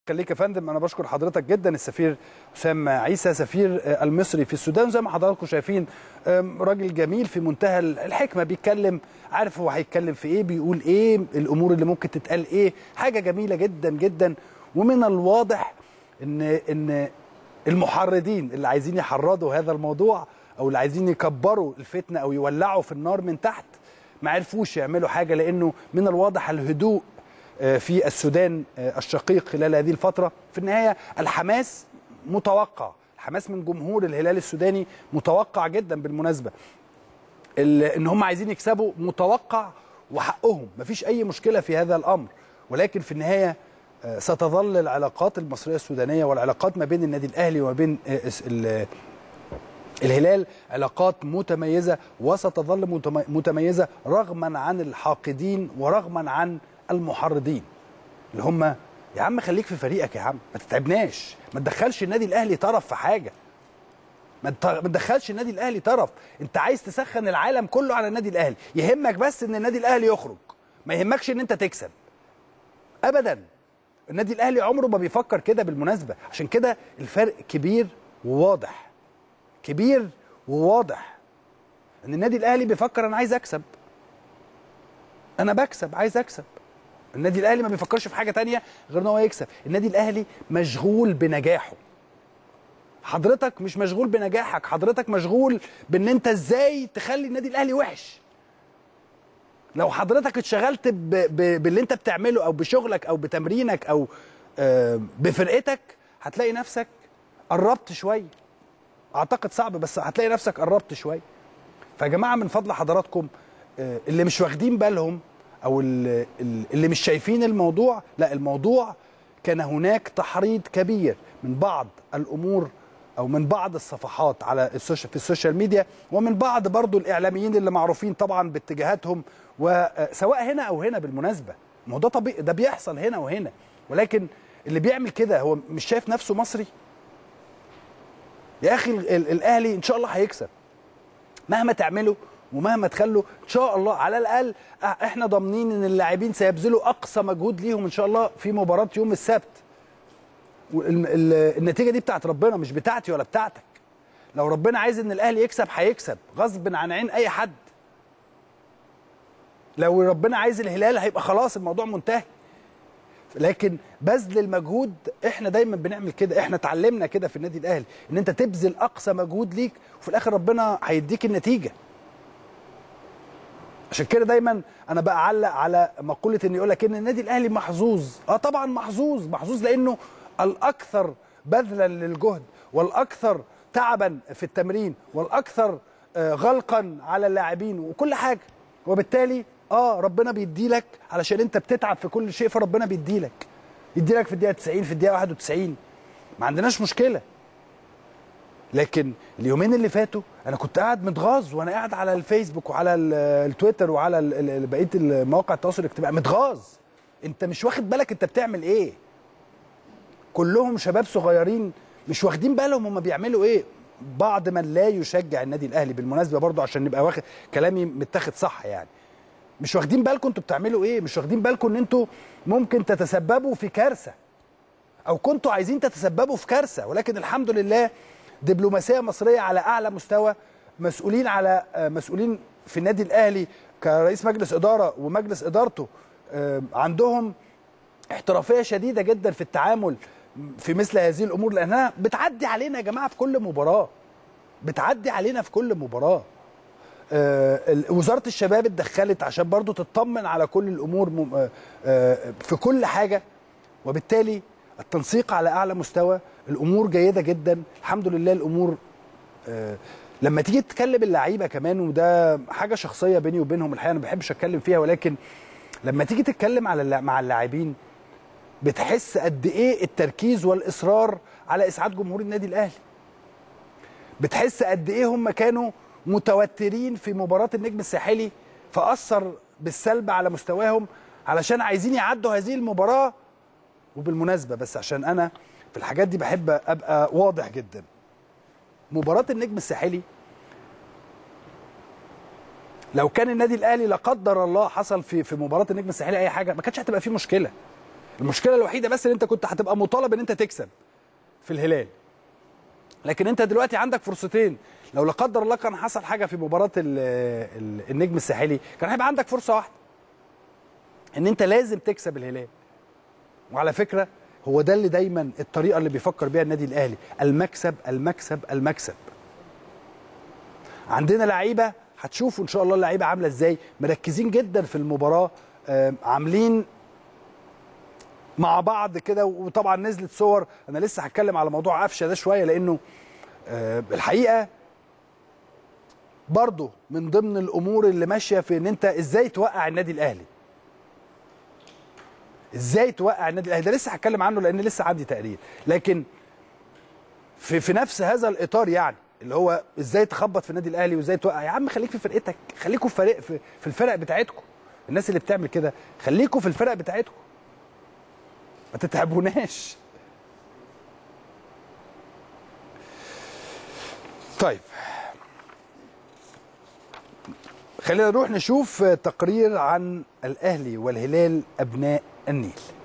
خليك يا فندم انا بشكر حضرتك جدا السفير حسام عيسى سفير المصري في السودان زي ما حضراتكم شايفين راجل جميل في منتهى الحكمه بيتكلم عارف هو هيتكلم في ايه بيقول ايه الامور اللي ممكن تتقال ايه حاجه جميله جدا جدا ومن الواضح ان ان المحرضين اللي عايزين يحرضوا هذا الموضوع او اللي عايزين يكبروا الفتنه او يولعوا في النار من تحت ما عرفوش يعملوا حاجه لانه من الواضح الهدوء في السودان الشقيق خلال هذه الفترة في النهاية الحماس متوقع الحماس من جمهور الهلال السوداني متوقع جدا بالمناسبة ان هم عايزين يكسبوا متوقع وحقهم مفيش اي مشكلة في هذا الامر ولكن في النهاية ستظل العلاقات المصرية السودانية والعلاقات ما بين النادي الاهلي وما بين الهلال علاقات متميزة وستظل متميزة رغما عن الحاقدين ورغما عن المحرضين اللي هم يا عم خليك في فريقك يا عم ما تتعبناش ما تدخلش النادي الاهلي طرف في حاجه ما تدخلش النادي الاهلي طرف انت عايز تسخن العالم كله على النادي الاهلي يهمك بس ان النادي الاهلي يخرج ما يهمكش ان انت تكسب ابدا النادي الاهلي عمره ما بيفكر كده بالمناسبه عشان كده الفرق كبير وواضح كبير وواضح ان النادي الاهلي بيفكر انا عايز اكسب انا بكسب عايز اكسب النادي الاهلي ما بيفكرش في حاجه تانية غير ان هو يكسب النادي الاهلي مشغول بنجاحه حضرتك مش مشغول بنجاحك حضرتك مشغول بان انت ازاي تخلي النادي الاهلي وحش لو حضرتك اتشغلت ب... ب... باللي انت بتعمله او بشغلك او بتمرينك او آه بفرقتك هتلاقي نفسك قربت شويه اعتقد صعب بس هتلاقي نفسك قربت شويه فيا جماعه من فضل حضراتكم آه اللي مش واخدين بالهم او اللي مش شايفين الموضوع لا الموضوع كان هناك تحريض كبير من بعض الامور او من بعض الصفحات على السوشيال في السوشيال ميديا ومن بعض برضو الاعلاميين اللي معروفين طبعا باتجاهاتهم وسواء هنا او هنا بالمناسبه ما هو ده طبيعي ده بيحصل هنا وهنا ولكن اللي بيعمل كده هو مش شايف نفسه مصري يا اخي الاهلي ان شاء الله هيكسب مهما تعمله ومهما تخلوا ان شاء الله على الاقل احنا ضامنين ان اللاعبين سيبذلوا اقصى مجهود ليهم ان شاء الله في مباراه يوم السبت النتيجه دي بتاعت ربنا مش بتاعتي ولا بتاعتك لو ربنا عايز ان الاهلي يكسب هيكسب غصب عن عين اي حد لو ربنا عايز الهلال هيبقى خلاص الموضوع منتهي لكن بذل المجهود احنا دايما بنعمل كده احنا اتعلمنا كده في النادي الاهلي ان انت تبذل اقصى مجهود ليك وفي الاخر ربنا هيديك النتيجه عشان كده دايما انا بعلق على مقوله ان يقول لك ان النادي الاهلي محظوظ اه طبعا محظوظ محظوظ لانه الاكثر بذلا للجهد والاكثر تعبا في التمرين والاكثر غلقا على اللاعبين وكل حاجه وبالتالي اه ربنا بيدي لك علشان انت بتتعب في كل شيء فربنا بيدي لك يدي لك في الدقيقه 90 في الدقيقه 91 ما عندناش مشكله لكن اليومين اللي فاتوا انا كنت قاعد متغاظ وانا قاعد على الفيسبوك وعلى التويتر وعلى بقيه مواقع التواصل الاجتماعي متغاظ انت مش واخد بالك انت بتعمل ايه كلهم شباب صغيرين مش واخدين بالهم هم بيعملوا ايه بعض من لا يشجع النادي الاهلي بالمناسبه برضو عشان نبقى واخد كلامي متاخد صح يعني مش واخدين بالكم انتوا بتعملوا ايه مش واخدين بالكم ان انتوا ممكن تتسببوا في كارثه او كنتوا عايزين تتسببوا في كارثه ولكن الحمد لله دبلوماسيه مصريه على اعلى مستوى مسؤولين على مسؤولين في النادي الاهلي كرئيس مجلس اداره ومجلس ادارته عندهم احترافيه شديده جدا في التعامل في مثل هذه الامور لانها بتعدي علينا يا جماعه في كل مباراه بتعدي علينا في كل مباراه وزاره الشباب اتدخلت عشان برضو تطمن على كل الامور في كل حاجه وبالتالي التنسيق على اعلى مستوى الامور جيده جدا الحمد لله الامور آه لما تيجي تتكلم اللعيبه كمان وده حاجه شخصيه بيني وبينهم الحقيقه انا ما بحبش اتكلم فيها ولكن لما تيجي تتكلم على مع اللاعبين بتحس قد ايه التركيز والاصرار على اسعاد جمهور النادي الاهلي بتحس قد ايه هم كانوا متوترين في مباراه النجم الساحلي فاثر بالسلب على مستواهم علشان عايزين يعدوا هذه المباراه وبالمناسبه بس عشان انا في الحاجات دي بحب ابقى واضح جدا مباراه النجم الساحلي لو كان النادي الاهلي لا قدر الله حصل في في مباراه النجم الساحلي اي حاجه ما كانتش هتبقى فيه مشكله المشكله الوحيده بس ان انت كنت هتبقى مطالب ان انت تكسب في الهلال لكن انت دلوقتي عندك فرصتين لو لا قدر الله كان حصل حاجه في مباراه ال ال النجم الساحلي كان هيبقى عندك فرصه واحده ان انت لازم تكسب الهلال وعلى فكره هو ده اللي دايما الطريقه اللي بيفكر بيها النادي الاهلي المكسب المكسب المكسب عندنا لعيبه هتشوفوا ان شاء الله اللعيبه عامله ازاي مركزين جدا في المباراه آم، عاملين مع بعض كده وطبعا نزلت صور انا لسه هتكلم على موضوع قفشه ده شويه لانه آه، الحقيقه برضه من ضمن الامور اللي ماشيه في ان انت ازاي توقع النادي الاهلي ازاي توقع النادي الاهلي ده لسه هتكلم عنه لان لسه عندي تقرير لكن في في نفس هذا الاطار يعني اللي هو ازاي تخبط في النادي الاهلي وازاي توقع يا عم خليك في فرقتك خليكوا في فريق في, في الفرق بتاعتكم الناس اللي بتعمل كده خليكوا في الفرق بتاعتكم ما تتعبوناش طيب خلينا نروح نشوف تقرير عن الاهلي والهلال ابناء النيل